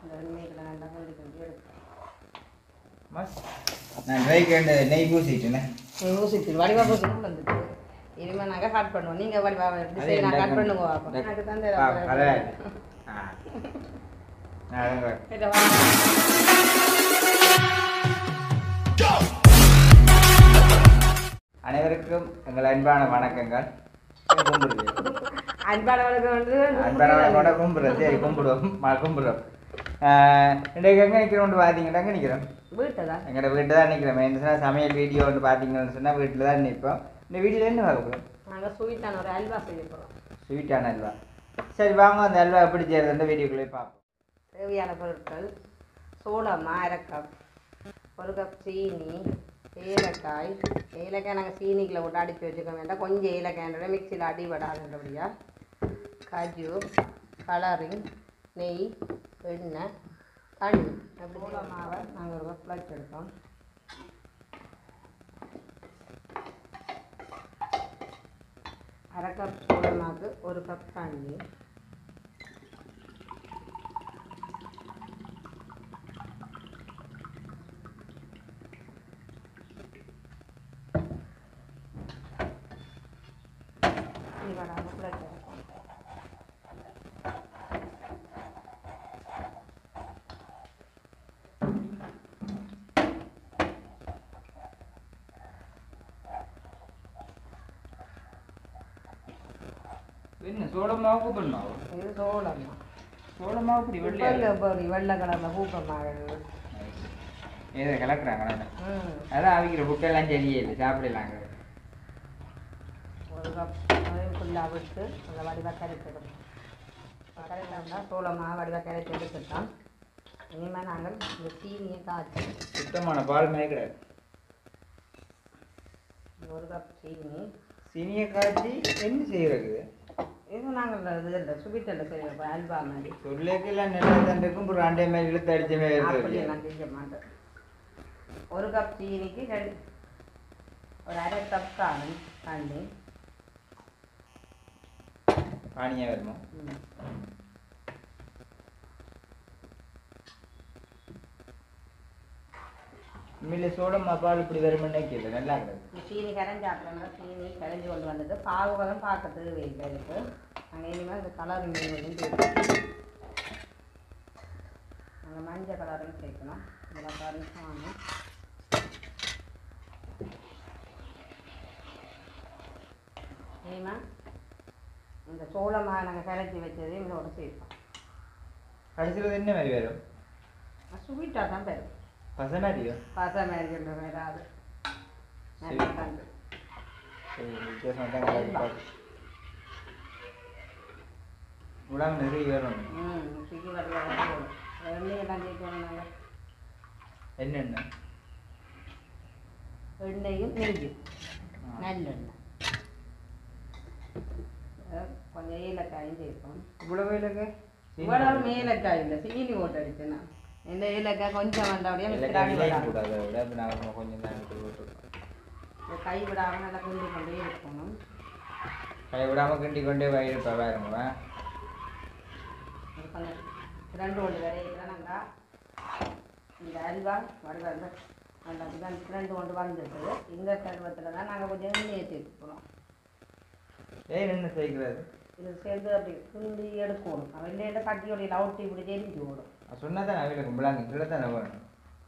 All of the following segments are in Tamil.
இந்த எண்ணெய்களை நல்லா கிண்டி கிண்டி எடுப்போம் மஸ் நான் ட்ரைக்கு நெய் பூசிட்டுனே யோசிச்சு வடிவா போட்டு வந்துட்டு இனிமே நாங்க கட் பண்ணுவோம் நீங்க வடிவா எப்படி செய்யலாம் கட் பண்ணுங்க பாப்போம். எனக்கு தான் தெரியும். பரவாயில்ல ஆ நான் அதான் இதை வாங்க. அனைவருக்கும் எங்கள் அன்பான வணக்கங்கள் கும்பிடுது அன்பானவளுக்கு வந்து அன்பான வணக்கோட கும்பிடுறோம் சரி கும்பிடுவோம் ம- கும்பிடுறோம் ஆஹ் இன்றைக்கு எங்கே நிற்கிறோம் பார்த்தீங்கன்னா எங்கே நிற்கிறோம் வீட்டை தான் எங்களோட வீட்டில் தான் நிற்கிறோம் என்ன சொன்னால் சமையல் வீடியோ ஒன்று பார்த்தீங்கன்னு சொன்னால் வீட்டில் தான் நிற்போம் இந்த வீடியோவில் என்ன பார்க்க நாங்க ஸ்வீட்டான ஒரு அல்வா செய்ய போறோம் ஸ்வீட்டான அல்வா சரி வாங்க அந்த அல்வா எப்படி செய்யறதுன்னு வீடியோக்குள்ளே பார்ப்போம் தேவையான பொருட்கள் சோளமா அரை கப் ஒரு கப் சீனி ஏலக்காய் ஏலக்காய் நாங்கள் சீனிக்குள்ள போட்டு அடித்து வச்சுக்க வேண்டாம் கொஞ்சம் ஏலக்காய்ன்ற மிக்சியில் அடிபடாதுன்றபடியா காஜு கலரிங் நெய் எண்ணெய் தண்ணி அப்படி சோளமாவை நாங்கள் ஒரு கப் வச்சு எடுத்தோம் அரை கப் சோளமாவுக்கு ஒரு கப் தண்ணி அடிபடாமல் வச்சு எடுத்தோம் என்ன சோள மாவு பண்ணாவும் இது சோளமா சோள மாவு இப்படி வெள்ளை வெள்ளையா பொடி வெள்ளை கலரில் பூக்கமாக ஏதோ கலக்குறாங்க ம் அதான் அவிக்கிற புக்கெல்லாம் சரியே இல்லை சாப்பிடலாங்க ஒரு கப் ஃபுல்லாக விட்டு அந்த வடிவாக கரைச்சிடும் கரைச்சோம்னா சோளமாக வடிவாக கரைச்சி எடுத்துட்டோம் இனிமேல் நாங்கள் இந்த சீனியை காய்ச்சி சுத்தமான பால் மாதிரி கிடையாது ஒரு கப் சீனி சீனியை காய்ச்சி என்ன செய்யறது இது நாங்கள் இது இல்லை சுபிட்டில் செய்வோம் அல்வா மாதிரி சொல்லேக்கெல்லாம் நல்லா தான் இருக்கும் ஒரு ரெண்டே மாதிரி இழுத்து அடிச்ச மாதிரி அப்படி இருக்கு நான் செய்ய மாட்டேன் ஒரு கப் சீனிக்கு ரெண்டு ஒரு அரை கப் காணும் தண்ணி பானியா வருமா ம். உண்மையில சோளமா பால் இப்படி வருமானே கேட்கல நல்லா கிடையாது இந்த சீனி கரைஞ்சாப்பிடனா சீனி கரைஞ்சி கொண்டு வந்துட்டு பாகுபதம் பார்க்கறதுக்கு வெயில் இருக்கு நாங்கள் இனிமேல் இந்த கலர் மீன் வந்து சேர்க்கணும் நாங்கள் மஞ்சள் கலரையும் சேர்க்கணும் இதில் கலரும் சாமி இனிமேல் இந்த சோளமாக நாங்கள் கரைச்சி வச்சதையும் இதோட சேர்ப்போம் கடைசியில் என்ன மாதிரி வரும் ஸ்வீட்டாக தான் தரும் பச மாதிரியோ பசை மாதிரி சொல்ல வராது சரி. நல்லா தந்து சரி வித்தியாசம் தான் கலக்கு பார்த்து உலகம் நிறைய வரும் ம் சுகி வரலாம் எண்ணெயெல்லாம் சேர்க்கணும் நாங்கள் என்னென்ன எண்ணெயும் நெய்யும் ஆ. நல்லெண்ணெய் அஹ் கொஞ்சம் ஏலக்காயும் சேர்ப்போம் இவ்வளவு இல்லைங்க இவ்வளவு ஏலக்காய் இல்லை சீனி போட்டு அடிச்சேன் நான் இந்த ஏலக்காய் கொஞ்சம் வந்தபடியே மிக்சர் அடி கூடாது விட இப்போ நாங்கள் கொஞ்சம் தான் எடுத்து போட்டுருக்கோம் கை விடாமல் நல்லா கிண்டி கொண்டே இருக்கணும் கை விடாமல் கிண்டி கொண்டே வயிறு பாருங்க அது கொஞ்சம் ரெண்டு ஒன்று வரையிலானாக்கா இந்த அல்வா வடிவாங்க நல்லா இதுதான் ரெண்டு ஒன்று வந்துட்டு இந்த பருவத்தில் தான் நாங்கள் கொஞ்சம் எண்ணெயை சேர்த்துக்கிறோம் ஏன் என்ன செய்கிறது இது சேர்ந்து அப்படி கிண்டி எடுக்கணும் வெள்ளையில கட்டியோடைய லவுட்டி இப்படி தெரிஞ்சு ஓடும் சொன்னால் தான் அவையில் கும்பலாங்க கீழே தானே வேணும்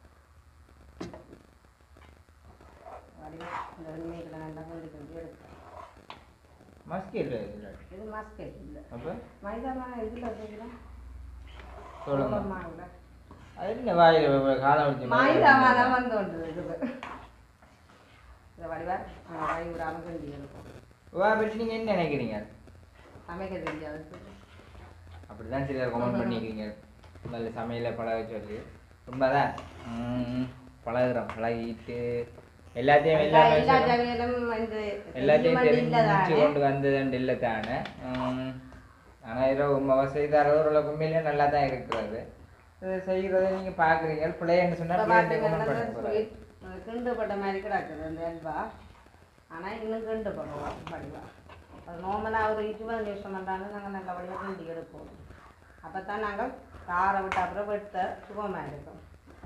வடிவா இந்த எண்ணெய்களை நல்லா கிண்டி கிண்டி எடுக்கும் மஸ்கி இல்லை இல்லை இது மஸ்கெட் இல்லை அப்போ மைதா மாவு இதில் செய்யலாம் சொல்லுங்க மாவுல அது என்ன வாயில் காலம் வச்சு மைதா மாவு தான் வந்து கொண்டு இருக்குது இந்த வடிவா கை விடாமல் கிண்டி எடுக்கும் வா பற்றி நீங்கள் என்ன நினைக்கிறீங்க சமைக்க தெரியாது அப்படி தான் சிலர் கமெண்ட் பண்ணிக்கிறீங்க நல்ல சமையலை பழக சொல்லி உண்மைதான் ம், பழகுறோம் பழகிட்டு எல்லாத்தையும் எல்லா எல்லாமே எல்லா சொல்றோம். சமையலும் வந்து எல்லாத்தையும் செய்ய தெரிஞ்சு வேண்டியதுதானே. கொண்டு வந்ததுண்டு இல்லை தானே ஆனால் ஏதோ உண்மை செய்தார் ஓரளவுக்கு உண்மையிலே நல்லா தான் இருக்கிறது இது செய்கிறத நீங்கள் பார்க்குறீங்க பிள்ளைன்னு இப்ப சொன்னால் பாத்தீங்கன்னா பிள்ளைங்க இந்த sweet, அஹ் கிண்டுபட்ட மாதிரி கிடக்குது அந்த அல்வா ஆனால் இன்னும் கிண்டு பண்ணுவோம் வடிவா அது நார்மலாக ஒரு இருபது நிமிஷம் பண்ணாலும் நாங்கள் நல்ல வடிவாக கிண்டி எடுப்போம் அப்போ தான் நாங்கள் காரை விட்டு அப்புறம் வெட்ட சுகமாக இருக்கும்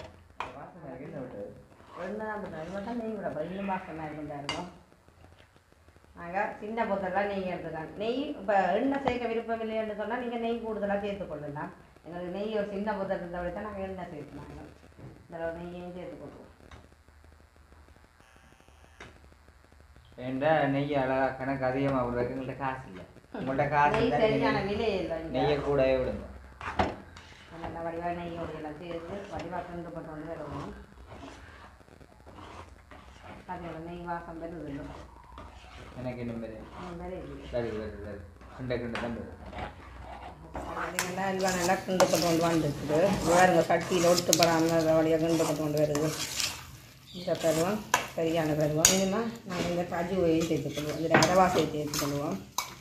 ஒன்று தான் பண்ணுறோம் இது மட்டும் நெய் விட இன்னும் மாசமாக இருக்கும் இருக்கும் நாங்கள் சின்ன பொத்தெல்லாம் நெய் எடுத்துக்கலாம் நெய் இப்போ எண்ணெய் சேர்க்க விருப்பம் இல்லைன்னு சொன்னால் நீங்கள் நெய் கூடுதலாக சேர்த்துக்கொள்ளலாம் எங்களுக்கு நெய் ஒரு சின்ன பொத்தல் இருந்தபடி தான் நாங்கள் எண்ணெய் சேர்த்துனாங்க இதில் நெய்யையும் சேர்த்துக்கொள்வோம் ஏண்டா நெய் அழகா கணக்கு அதிகமாக விடுறதுக்கு எங்கள்கிட்ட காசு இல்லை உங்கள்கிட்ட காசு நெய் இருந்தா சரியான நெய்- விலை இல்லை நெய்யை கூடவே விடுங்க நல்ல வடிவாக நெய்யோடு எல்லாம் சேர்த்து வடிவாக கண்டு போட்டு வந்து வருவோம் அதோட நெய் வாசம் வருது இல்லை எனக்கு இன்னும் பேர் வருது வருது வருது வருது கிண்ட கிண்ட தான் வருது பார்த்தீங்கன்னா எல்லாம் நல்லா கிண்டு போட்டு கொண்டு வந்துருக்குது பாருங்க சட்டியில் ஒட்டு படாமல் வழியாக கிண்டு போட்டு கொண்டு வருது இந்த பருவம் சரியான பருவம் இனிமேல் நாங்கள் இந்த கஜுவையும் சேர்த்துக்கொள்வோம் இதில் அரவாசையை சேர்த்துக்கொள்வோம்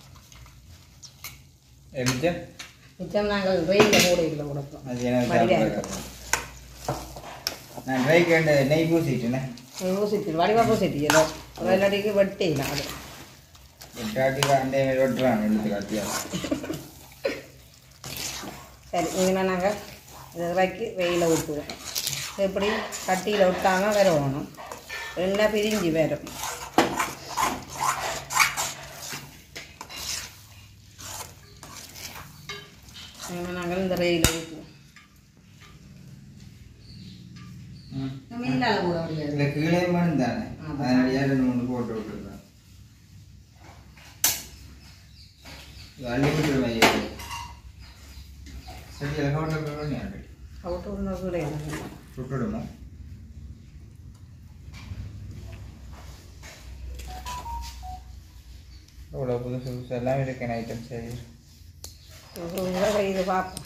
மிச்சம் மிச்சம் நாங்கள் வெயிலில் மூடையில் கொடுப்போம் அது எனக்கு வடிவாக சாப்பிட இருக்கும் நான் ட்ரை கேண்டு நெய் பூசிட்டுனே பூசிட்டு வடிவாக பூசிட்டு ஏதோ ஒரு இல்லாட்டிக்கு வெட்டிடலாம் அது விட்டாட்டி அண்டே மாதிரி வெட்டுறான் எழுத்து காட்டியா சரி இனிமேல் நாங்கள் இதை இறக்கி வெயிலில் ஊற்றுவோம் எப்படி கட்டியில் விட்டாமல் வேற வேணும் எண்ணெய் பிரிஞ்சு வரும் இனிமேல் நாங்கள் இந்த வெயிலில் ஊற்றுவோம் மீனால கூட முடியாது இல்லை கீழே மண் தானே ஆமா. அதனால ரெண்டு மூணு போட்டு விட்டுருக்கேன் இது அள்ளி விட்டுரு மையம் சரி அதை ஹோட்டல் பண்ணி ஆண்டு அவுட்டு விடுறது கூட எனக்கு சுட்டுடுமா இவ்வளோ புதுசு புதுசு எல்லாம் இருக்கேன் ஐட்டம் சரி இது பார்ப்போம்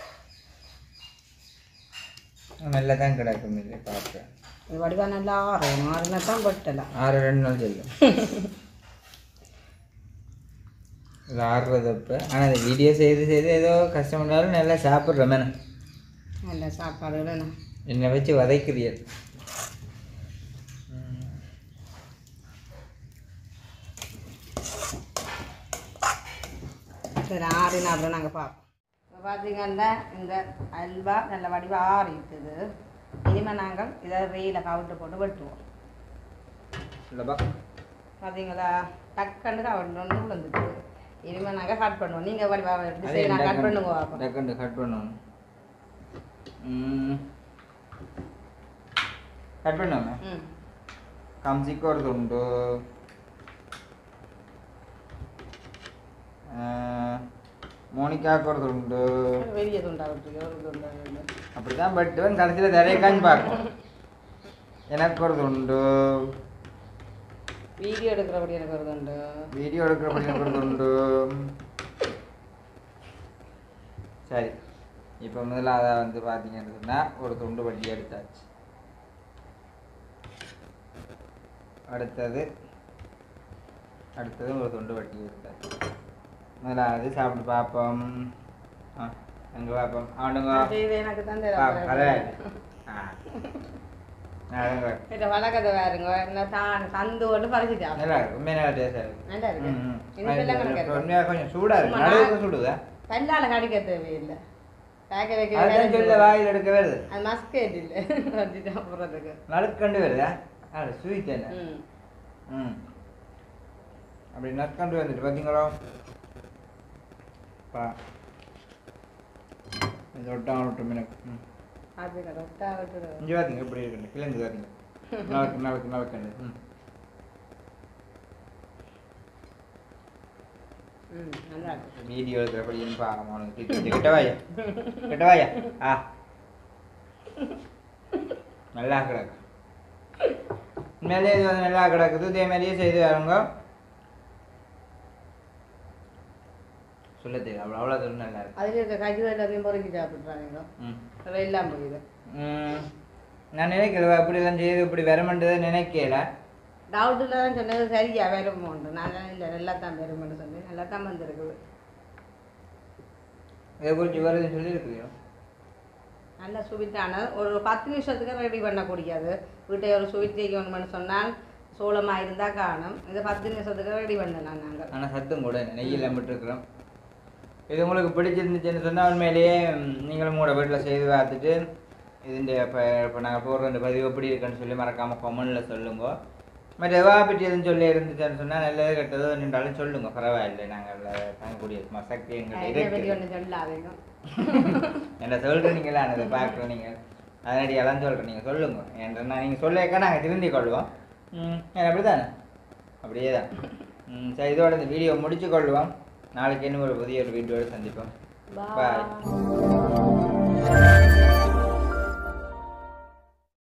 நல்லா தான் கிடக்கும் இது பார்க்க இது வடிவா நல்லா ஆறும் ஆறுனா தான் வெட்டலாம் ஆறு ரெண்டு நாள் செல்லும் இது ஆடுறது அப்போ ஆனால் இந்த வீடியோ செய்து செய்து ஏதோ கஷ்டப்பட்டாலும் நல்லா சாப்பிட்ற மேன நல்ல சாப்பாடு வேணும் என்னை வச்சு வதைக்கிறீர் சரி ஆறினா அப்புறம் நாங்கள் பார்ப்போம் இப்போ பார்த்தீங்கன்னா இந்த அல்வா நல்ல வடிவாக ஆறிட்டுது இனிமேல் நாங்கள் இதை வெயில கவுட்டு போட்டு வெட்டுவோம் இல்லைப்பா பார்த்தீங்களா டக்குன்னு கவுட்டு ஒன்று விழுந்துட்டு இனிமேல் நாங்கள் கட் பண்ணுவோம் நீங்கள் வடிவாக அதே டிசைன் கட் பண்ணுங்க பார்ப்போம் டக்குண்டு கட் பண்ணணும் കട്ട് பண்ணாம ம் കംസിക്ക് ഒരു തുണ്ട് மோனிக்காவுக்கு ஒரு துண்டு வெளியே துண்டா விட்டுருக்கு ஒரு துண்டா விட்டு. அப்படிதான் வெட்டுவன் கடைசியில் திரையக்கான்னு பார்க்கும் எனக்கு ஒரு துண்டு வீடியோ எடுக்கிறபடி எனக்கு ஒரு துண்டு வீடியோ எடுக்கிறபடி எனக்கு ஒரு துண்டு சரி இப்போ முதல்ல அதை வந்து பார்த்தீங்கன்னு சொன்னால் ஒரு துண்டு வட்டி எடுத்தாச்சு அடுத்தது அடுத்தது ஒரு துண்டு வட்டி எடுத்தாச்சு முதலாவது சாப்பிட்டு பார்ப்போம் ஆ எங்கே பார்ப்போம் அவனுங்க அது இது எனக்கு தான் பா- கதை தெரியும் ஆ அதுங்க இந்த வழக்கத்தை வேறுங்க என்ன தான் சந்து ஒன்று பறிச்சுட்டா நல்லா இருக்கு உண்மையாக நல்லா டேஸ்டாக இருக்கு நல்லா இருக்கு ம், ம். இனிப்பெல்லாம் கணக்கு இருக்கு. உண்மையாக கொஞ்சம் சூடாக இருக்கு சும்மா நடுவுக்கு நான்- சுடுதா பல்லால கடிக்க தேவையில்லை பேக்க வைக்க அதுதான் சொல்ல வாயில் எடுக்க வருது அது மஸ்கேட் இல்லை வச்சுட்டு சாப்பிட்றதுக்கு நடுக்கண்டு வருதா அது ஸ்வீட் என்ன ம் ம் அப்படி நற்கண்டு வந்துட்டு பார்த்தீங்களோ பா இது ஒட்டாமல் விட்டோம் எனக்கு ம் அது கரெக்டா விட்டுரு இங்கே பார்த்தீங்க எப்படி இருக்குன்னு கிழங்கு பார்த்தீங்க நாளைக்கு நாளைக்கு நாளைக்கு ம் ம் நல்லா இருக்கு வீடியோ எடுக்கிறபடின்னு பார்க்கணும் உனக்கு கிட்ட வாயா கிட்ட வாயா ஆ நல்லா கிடக்கு உண்மையிலே இது வந்து நல்லா கிடக்குது இதே மாதிரியே செய்து வரவங்க சொல்ல தெரியும் அவ்வளோ அவ்வளோ தூரம் நல்லா இருக்கு அதில் இருக்க கஜு எல்லாத்தையும் பொறுக்கி சாப்பிட்றாங்க ம் அதெல்லாம் இல்லாமல் போயிது ம். நான் நினைக்கல அப்படிலாம் செய்து இப்படி வரமாட்டதை நினைக்கல டவுட்டில் தான் சொன்னது சரியா வருமோண்டு நான் தான் இல்லை நல்லா தான் வருமென்னு சொன்னேன் நல்லா தான் வந்திருக்குது இதை குறித்து வருதுன்னு சொல்லி இருக்குதோ நல்ல ஸ்வீட்டான ஒரு பத்து நிமிஷத்துக்கு ரெடி பண்ணக்கூடியது வீட்டை ஒரு ஸ்வீட் செய்யணும்னு சொன்னால் சோளமாக இருந்தால் காணும் இது பத்து நிமிஷத்துக்கு ரெடி பண்ணலாம் நாங்கள் ஆனால் சத்தம் கூட இல்லை நெய்யெல்லாம் விட்டுருக்குறோம் இது உங்களுக்கு பிடிச்சிருந்துச்சுன்னு சொன்னால் உண்மையிலேயே ம், நீங்களும் உங்களோட வீட்டில் செய்து பார்த்துட்டு இதுൻ്റെ இப்போ இப்போ நாங்கள் போடுற இந்த பதிவு எப்படி இருக்குன்னு சொல்லி மறக்காமல் கமெண்டில் சொல்லுங்க மற்ற எவா பற்றி எதுவும் சொல்லி இருந்துச்சுன்னு சொன்னால் நல்லது கெட்டதோ நின்றாலும் சொல்லுங்க பரவாயில்லை நாங்கள் தாங்கக்கூடிய சும்மா சக்தி எங்கிட்ட இதை பற்றி இருக்கு ஒன்று சொல்ல வேணும் என்ன சொல்கிறேன் நீங்களா அதை பார்க்குற நீங்கள் அதனடியெல்லாம் சொல்கிறேன் நீங்கள் சொல்லுங்க என்ற நான் நீங்கள் சொல்லியிருக்கா நாங்கள் திருந்திக் கொள்வோம் ம் அப்படி தானே அப்படியே தான் ம் சரி இதோட இந்த வீடியோ முடிச்சு கொள்வோம் நாளைக்கு இன்னும் ஒரு புதிய ஒரு வீடியோட சந்திப்போம் Bye. Bye.